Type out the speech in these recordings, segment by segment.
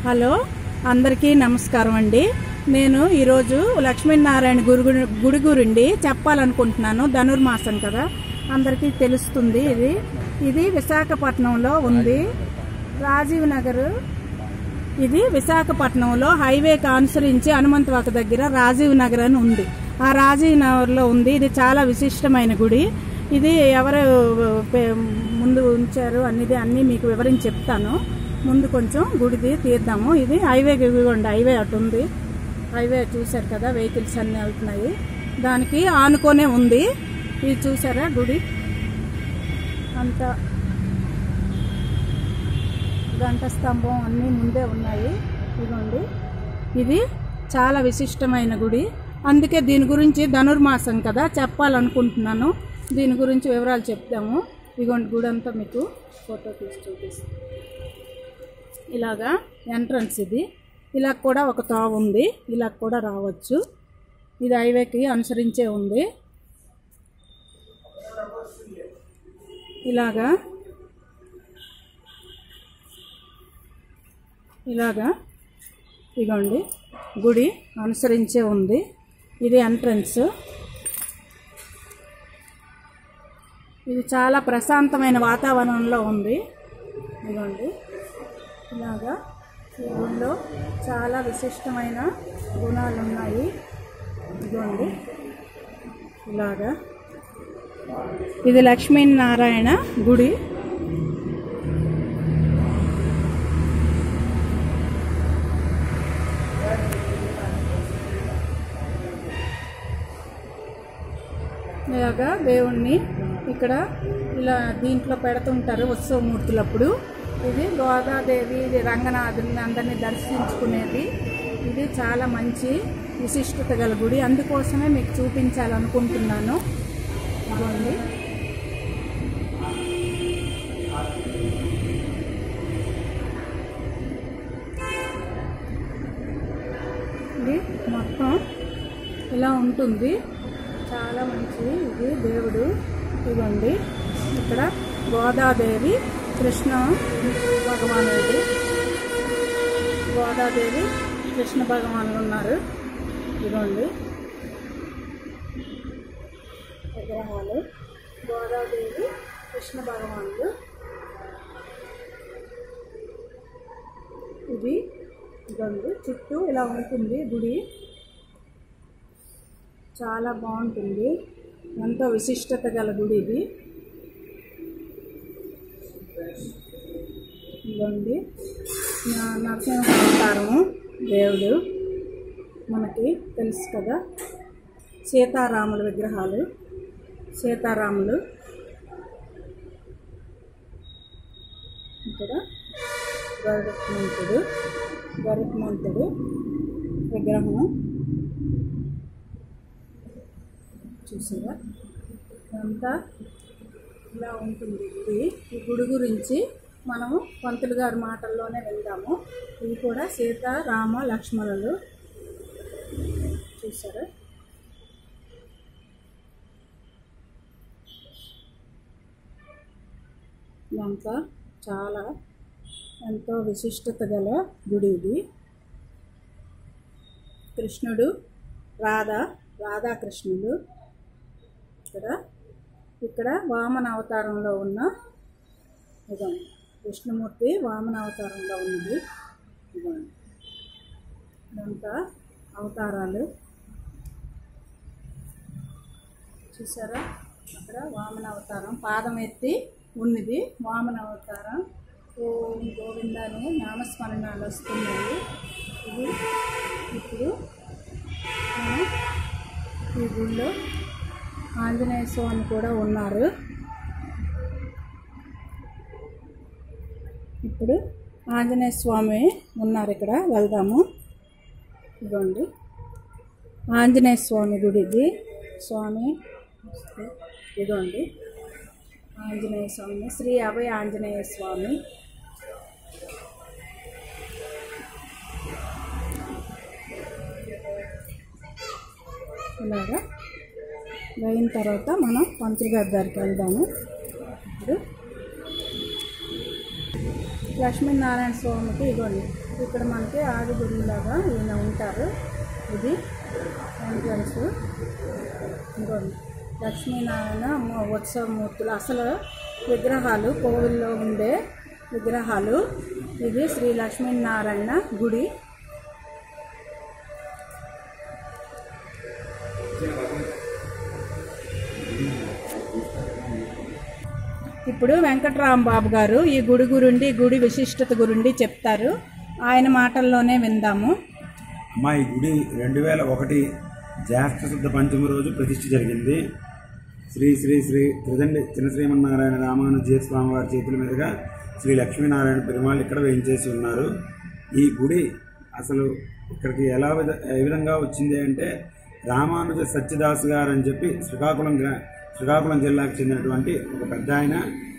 Hello అందరికీ నమస్కారం అండి నేను ఈరోజు లక్ష్మీనారాయణ గురు గుడి గురించి చెప్పాలనుకుంటున్నాను ధనుర్మాసం కదా అందరికీ తెలుస్తుంది ఇది ఇది విశాఖపట్నంలో ఉంది రాజీవ్ నగర్ ఇది విశాఖపట్నంలో హైవేకి అనుసరించి హనుమంతవాక దగ్గర రాజీవ్ నగర్ అని ఉంది ఆ రాజీవ్ నగర్లో ఉంది ఇది చాలా విశిష్టమైన గుడి ఇది ఎవరు పే- ముందు ఉంచారు అన్నిది అన్నీ మీకు వివరించి చెప్తాను ముందు కొంచెం గుడిది తీద్దాము ఇది హైవేకి ఇవ్వండి హైవే అటు ఉంది హైవే చూశారు కదా వెహికల్స్ అన్నీ వెళ్తున్నాయి దానికి ఆనుకొనే ఉంది ఇది చూసారా గుడి అంతా గంట స్తంభం అన్నీ ముందే ఉన్నాయి ఇదిగోండి ఇది చాలా విశిష్టమైన గుడి అందుకే దీని గురించి ధనుర్మాసం కదా చెప్పాలనుకుంటున్నాను దీని గురించి వివరాలు చెప్తాము ఇదిగోండి గుడి అంతా మీకు ఫోటో తీసి చూపిస్తాను ఇలాగా ఎంట్రన్స్ ఇది ఇలా కూడా ఒక తావు ఉంది ఇలా కూడా రావచ్చు ఇది హైవేకి అనుసరించే ఉంది ఇలాగా ఇలాగా ఇదిగోండి గుడి అనుసరించే ఉంది ఇది ఎంట్రన్స్ ఇది చాలా ప్రశాంతమైన వాతావరణంలో ఉంది ఇదిగోండి ఇలాగా ఈ గుడిలో చాలా విశిష్టమైన గుణాలు ఉన్నాయి ఇదిగోండి ఇలాగా ఇది లక్ష్మీనారాయణ గుడి ఇలాగా దేవుణ్ణి ఇక్కడ ఇలా దీంట్లో పెడుతుంటారు ఉత్సవమూర్తులప్పుడు ఇది గోదాదేవి ఇది రంగనాథుని అందరినీ దర్శించుకునేది ఇది చాలా మంచి విశిష్టత గల గుడి అందుకోసమే మీకు చూపించాలనుకుంటున్నాను ఇదిగోండి ఇది మొత్తం ఇలా ఉంటుంది చాలా మంచి ఇది దేవుడు ఇదిగోండి ఇక్కడ గోదాదేవి కృష్ణ భగవానుడు గోదాదేవి కృష్ణ భగవానులు ఉన్నారు ఇదిగోండి విగ్రహాలు గోదాదేవి కృష్ణ భగవానుడు ఇది ఇదిగోండి చుట్టూ ఇలా ఉంటుంది గుడి చాలా బాగుంటుంది ఎంతో విశిష్టత గల గుడి ఇది ఇదిగోండి నా- నరసింహ అవతారము దేవుడు మనకి తెలుసు కదా సీతారాముల విగ్రహాలు సీతారాములు ఇక్కడ గరుత్మంతుడు గరుత్మంతుడు విగ్రహం చూసారా ఇదంతా ఇలా ఉంటుంది గుడి ఈ గుడి గురించి మనము పంతులు గారి మాటల్లోనే వెళ్దాము ఇవి కూడా సీత రామ లక్ష్మణులు చూసారా ఇదంతా చాలా ఎంతో విశిష్టత గల గుడి ఇది కృష్ణుడు రాధ రాధాకృష్ణుడు ఇక్కడ ఇక్కడ వామన అవతారంలో ఉన్న ఇదండి విష్ణుమూర్తి వామన అవతారంలో ఉన్నది ఇదండి ఇదంతా అవతారాలు చూసారా అక్కడ వామన అవతారం పాదం ఎత్తి ఉన్నది వామన అవతారం ఓం గోవిందాని నామస్మరణాలు వస్తున్నాయి ఇది ఇప్పుడు మనం ఈ గుళ్ళో ఆంజనేయ స్వామి కూడా ఉన్నారు ఇప్పుడు ఆంజనేయ స్వామి ఉన్నారు ఇక్కడ వెళ్దాము ఇదిగోండి ఆంజనేయ స్వామి గుడి ఇది స్వామి ఇదిగోండి ఆంజనేయ స్వామి శ్రీ అభయ ఆంజనేయ స్వామి ఇలాగా అయిన తర్వాత మనం పంతులు గారి దగ్గరికి వెళ్దాము ఇప్పుడు లక్ష్మీనారాయణ స్వామికి ఇదిగోండి ఇక్కడ మనకి ఆది గురువులాగా ఈయన ఉంటారు ఇది ఎంట్రన్స్ ఇదిగోండి లక్ష్మీనారాయణ మ- ఉత్సవమూర్తులు అసలు విగ్రహాలు కోవిల్లో ఉండే విగ్రహాలు ఇది శ్రీ లక్ష్మీనారాయణ గుడి ఇప్పుడు వెంకట్రాంబాబు గారు ఈ గుడి గురుండి గుడి విశిష్టత గురుండి చెప్తారు ఆయన మాటల్లోనే విందాము అమ్మా ఈ గుడి రెండు వేల ఒకటి జ్యేష్ఠ శుద్ధ పంచమి రోజు ప్రతిష్ఠ జరిగింది శ్రీ శ్రీ శ్రీ త్రిదండి చిన్న శ్రీమన్నారాయణ రామానుజీ స్వామి వారి చేతుల మీదుగా శ్రీ లక్ష్మీనారాయణ పెరుమాళ్ళు ఇక్కడ వేయించేసి ఉన్నారు ఈ గుడి అసలు ఇక్కడికి ఎలా విధ ఏ విధంగా వచ్చింది అంటే రామానుజ సత్యదాస్ గారు అని చెప్పి శ్రీకాకుళం గ్రా శ్రీకాకుళం జిల్లాకు చెందినటువంటి ఒక పెద్ద ఆయన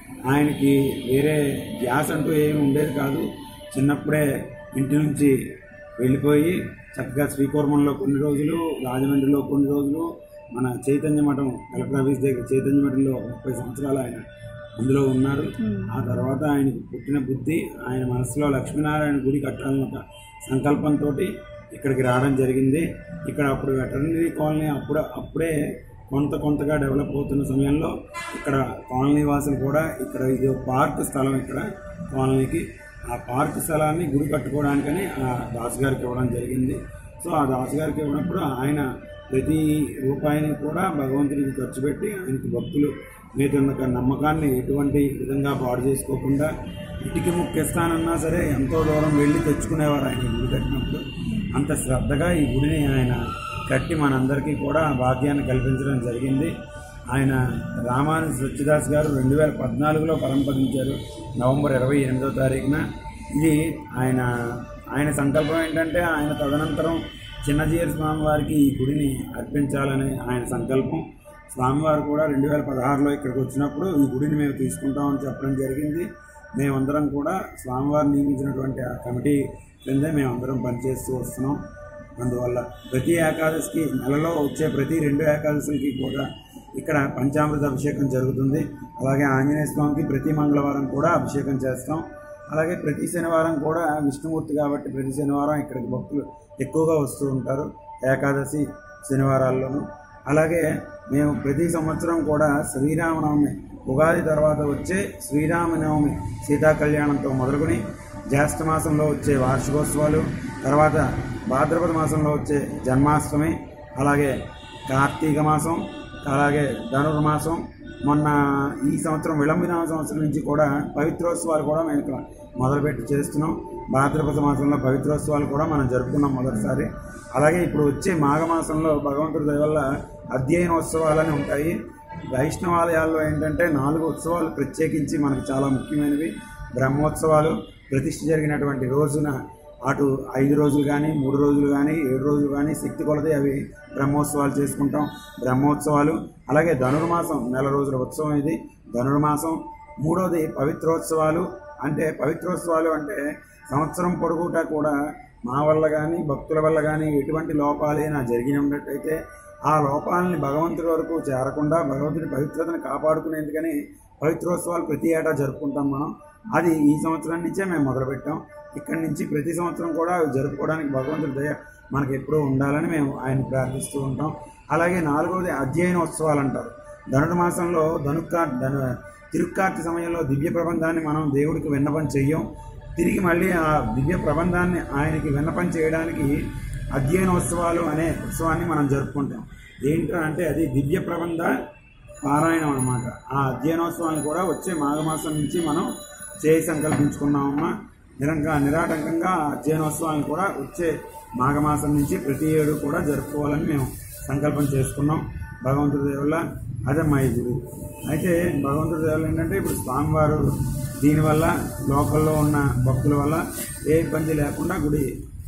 ఆయనకి వేరే గ్యాస్ అంటూ ఏమి ఉండేది కాదు చిన్నప్పుడే ఇంటి నుంచి వెళ్ళిపోయి చక్కగా శ్రీకూర్మంలో కొన్ని రోజులు రాజమండ్రిలో కొన్ని రోజులు మన చైతన్య మఠం కలెక్టర్ ఆఫీస్ దగ్గర చైతన్య మఠంలో ఒక ముప్పై సంవత్సరాలు ఆయన అందులో ఉన్నారు ఆ తర్వాత ఆయనకు పుట్టిన బుద్ధి ఆయన మనసులో లక్ష్మీనారాయణ గుడి కట్టాలని ఒక సంకల్పంతో ఇక్కడికి రావడం జరిగింది ఇక్కడ అప్పుడు వెటర్నరీ కాలనీ అప్పుడు అప్పుడే కొంత కొంతగా డెవలప్ అవుతున్న సమయంలో ఇక్కడ కాలనీ వాసులు కూడా ఇక్కడ ఇది ఒక పార్క్ స్థలం ఇక్కడ కాలనీకి ఆ పార్క్ స్థలాన్ని గుడి కట్టుకోవడానికని ఆ దాస్ గారికి ఇవ్వడం జరిగింది సో ఆ దాస్ గారికి ఇవ్వనప్పుడు ఆయన ప్రతి రూపాయిని కూడా భగవంతుడికి ఖర్చు పెట్టి ఆయనకి భక్తులు మీద ఉన్న నమ్మకాన్ని ఎటువంటి విధంగా పాడు చేసుకోకుండా ఇటుకి ముక్కిస్తానన్నా సరే ఎంతో దూరం వెళ్ళి తెచ్చుకునేవారు ఆయన ఈ గుడి కట్టినప్పుడు అంత శ్రద్ధగా ఈ గుడిని ఆయన కట్టి మనందరికీ కూడా ఆ భాగ్యాన్ని కల్పించడం జరిగింది ఆయన రామాను సత్యదాస్ గారు రెండు వేల పద్నాలుగులో పరంపదించారు నవంబర్ ఇరవై ఎనిమిదో తారీఖున ఇది ఆయన ఆయన సంకల్పం ఏంటంటే ఆయన తదనంతరం చిన్నజీయర్ స్వామి వారికి ఈ గుడిని అర్పించాలని ఆయన సంకల్పం స్వామివారు కూడా రెండు వేల పదహారులో ఇక్కడికి వచ్చినప్పుడు ఈ గుడిని మేము తీసుకుంటామని చెప్పడం జరిగింది మేమందరం కూడా స్వామివారు నియమించినటువంటి ఆ కమిటీ కిందే మేమందరం పనిచేస్తూ వస్తున్నాం అందువల్ల ప్రతి ఏకాదశికి నెలలో వచ్చే ప్రతి రెండు ఏకాదశులకి కూడా ఇక్కడ పంచామృత అభిషేకం జరుగుతుంది అలాగే ఆంజనేయ స్వామికి ప్రతి మంగళవారం కూడా అభిషేకం చేస్తాం అలాగే ప్రతి శనివారం కూడా విష్ణుమూర్తి కాబట్టి ప్రతి శనివారం ఇక్కడికి భక్తులు ఎక్కువగా వస్తూ ఉంటారు ఏకాదశి శనివారాల్లోనూ అలాగే మేము ప్రతి సంవత్సరం కూడా శ్రీరామనవమి ఉగాది తర్వాత వచ్చే శ్రీరామనవమి సీతా కళ్యాణంతో మొదలుకొని జ్యేష్ఠ మాసంలో వచ్చే వార్షికోత్సవాలు తర్వాత భాద్రపద మాసంలో వచ్చే జన్మాష్టమి అలాగే కార్తీక మాసం అలాగే ధనుర్మాసం మొన్న ఈ సంవత్సరం విళంబిన సంవత్సరం నుంచి కూడా పవిత్రోత్సవాలు కూడా మేము ఇక్కడ మొదలుపెట్టి చేస్తున్నాం భాద్రపద మాసంలో పవిత్రోత్సవాలు కూడా మనం జరుపుకున్నాం మొదటిసారి అలాగే ఇప్పుడు వచ్చే మాఘమాసంలో భగవంతుడి దయ వల్ల అధ్యయనోత్సవాలని ఉంటాయి వైష్ణవాలయాల్లో ఏంటంటే నాలుగు ఉత్సవాలు ప్రత్యేకించి మనకు చాలా ముఖ్యమైనవి బ్రహ్మోత్సవాలు ప్రతిష్ఠ జరిగినటువంటి రోజున అటు ఐదు రోజులు కానీ మూడు రోజులు కానీ ఏడు రోజులు కానీ శక్తి కొలది అవి బ్రహ్మోత్సవాలు చేసుకుంటాం బ్రహ్మోత్సవాలు అలాగే ధనుర్మాసం నెల రోజుల ఉత్సవం ఇది ధనుర్మాసం మూడోది పవిత్రోత్సవాలు అంటే పవిత్రోత్సవాలు అంటే సంవత్సరం పొడుగుట కూడా మా వల్ల కానీ భక్తుల వల్ల కానీ ఎటువంటి లోపాలైనా జరిగినట్టయితే ఆ లోపాలని భగవంతుడి వరకు చేరకుండా భగవంతుడి పవిత్రతను కాపాడుకునేందుకని పవిత్రోత్సవాలు ప్రతి ఏటా జరుపుకుంటాం మనం అది ఈ సంవత్సరం నుంచే మేము మొదలుపెట్టాం ఇక్కడి నుంచి ప్రతి సంవత్సరం కూడా అవి జరుపుకోవడానికి భగవంతుడి దయ మనకి ఎప్పుడూ ఉండాలని మేము ఆయన ప్రార్థిస్తూ ఉంటాం అలాగే నాలుగవది అధ్యయనోత్సవాలు అంటారు ధనుర్మాసంలో ధనుక్కా ధను తిరుక్కార్తి సమయంలో దివ్య ప్రబంధాన్ని మనం దేవుడికి విన్నపం చెయ్యం తిరిగి మళ్ళీ ఆ దివ్య ప్రబంధాన్ని ఆయనకి విన్నపం చేయడానికి అధ్యయనోత్సవాలు అనే ఉత్సవాన్ని మనం జరుపుకుంటాం ఏంటంటే అంటే అది దివ్య ప్రబంధ పారాయణం అనమాట ఆ అధ్యయనోత్సవాన్ని కూడా వచ్చే మాఘమాసం నుంచి మనం చేయి సంకల్పించుకున్నామమ్మా నిరంగా నిరాటంకంగా ఆ అధ్యయనోత్సవాన్ని కూడా వచ్చే మాఘమాసం నుంచి ప్రతి ఏడు కూడా జరుపుకోవాలని మేము సంకల్పం చేసుకున్నాం భగవంతుడి దేవుళ్ళ అదే మా ఈ గుడి అయితే భగవంతుడి దేవుళ్ళు ఏంటంటే ఇప్పుడు స్వామివారు దీనివల్ల లోకల్లో ఉన్న భక్తుల వల్ల ఏ ఇబ్బంది లేకుండా గుడి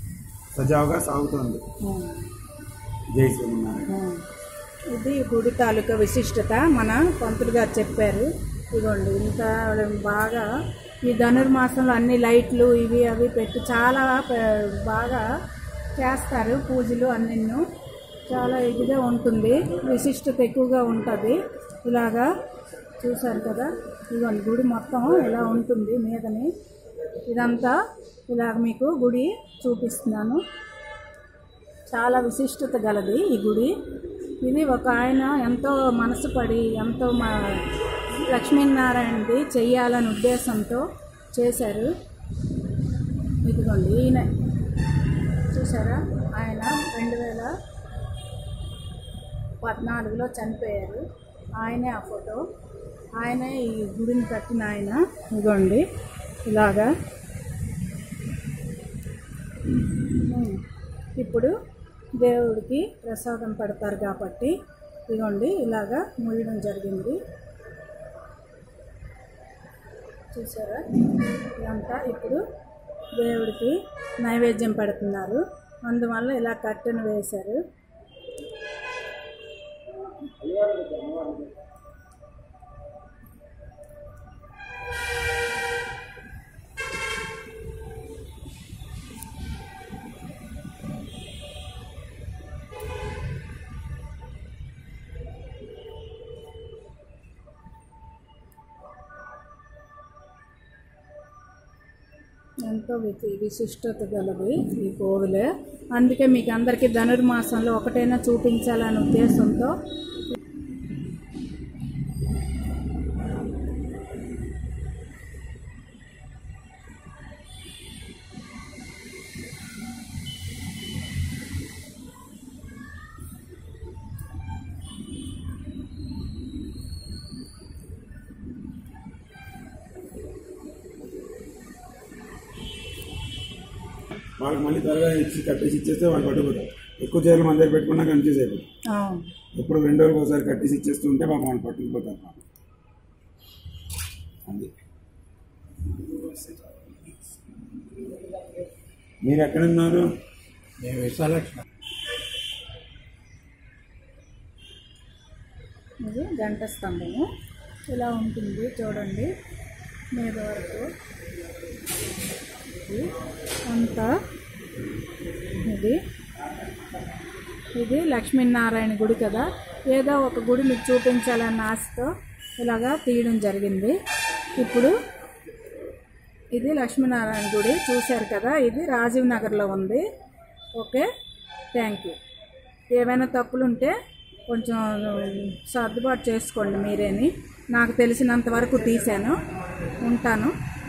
సజావుగా సాగుతుంది జై శ్రీమన్నారాయణ ఇది గుడి తాలూకా విశిష్టత మన పంతులు గారు చెప్పారు ఇదిగోండి ఇంత బాగా ఈ ధనుర్మాసంలో అన్ని లైట్లు ఇవి అవి పెట్టి చాలా ప- బాగా చేస్తారు పూజలు అన్నిన్ను చాలా ఇదిగా ఉంటుంది విశిష్టత ఎక్కువగా ఉంటుంది ఇలాగా చూసారు కదా ఇదిగోండి గుడి మొత్తం ఇలా ఉంటుంది మీదని ఇదంతా ఇలాగ మీకు గుడి చూపిస్తున్నాను చాలా విశిష్టత గలది ఈ గుడి ఇది ఒక ఆయన ఎంతో మనసు పడి ఎంతో మా లక్ష్మీనారాయణది చెయ్యాలని ఉద్దేశంతో చేశారు ఇదిగోండి ఈయన చూసారా ఆయన రెండు వేల పద్నాలుగులో చనిపోయారు ఆయనే ఆ ఫోటో ఆయనే ఈ గుడిని కట్టిన ఆయన ఇదిగోండి ఇలాగా ఉమ్. ఇప్పుడు దేవుడికి ప్రసాదం పెడతారు కాబట్టి ఇదిగోండి ఇలాగా ముయ్యడం జరిగింది చూసారా ఇదంతా ఇప్పుడు దేవుడికి నైవేద్యం పెడుతున్నారు అందువల్ల ఇలా కట్టెను వేశారు ఎంతో విశి- విశిష్టత గలది ఈ కోవిలే అందుకే మీకు అందరికీ ధనుర్మాసంలో ఒకటైనా చూపించాలనే ఉద్దేశంతో వాళ్ళకి మళ్ళీ త్వరగా ఇచ్చి కట్టేసి ఇచ్చేస్తే వాళ్ళు పట్టుకుంటారు ఎక్కువ చీరలు మన దగ్గర పెట్టుకున్నా కన్ఫ్యూజ్ అయిపోతుంది ఆ, ఎప్పుడు రెండు రోజులకు ఒకసారి కట్టేసి ఇచ్చేస్తుంటే పాపం వాళ్ళు పట్టుకుపోతారు పాపం. అది మీరు ఎక్కడున్నారు నేను విశాలక్ష్మి ఇది గంట స్తంభము ఇలా ఉంటుంది చూడండి మీద వరకు ఇది అంతా ఇది ఇది లక్ష్మీనారాయణ గుడి కదా ఏదో ఒక గుడి మీకు చూపించాలన్న ఆశతో ఇలాగా తీయడం జరిగింది ఇప్పుడు ఇది లక్ష్మీనారాయణ గుడి చూశారు కదా ఇది రాజీవ్ నగర్లో ఉంది ఓకే థ్యాంక్ యూ ఏమైనా తప్పులు ఉంటే కొంచెం సర్దుబాటు చేసుకోండి మీరేని నాకు తెలిసినంత వరకు తీశాను ఉంటాను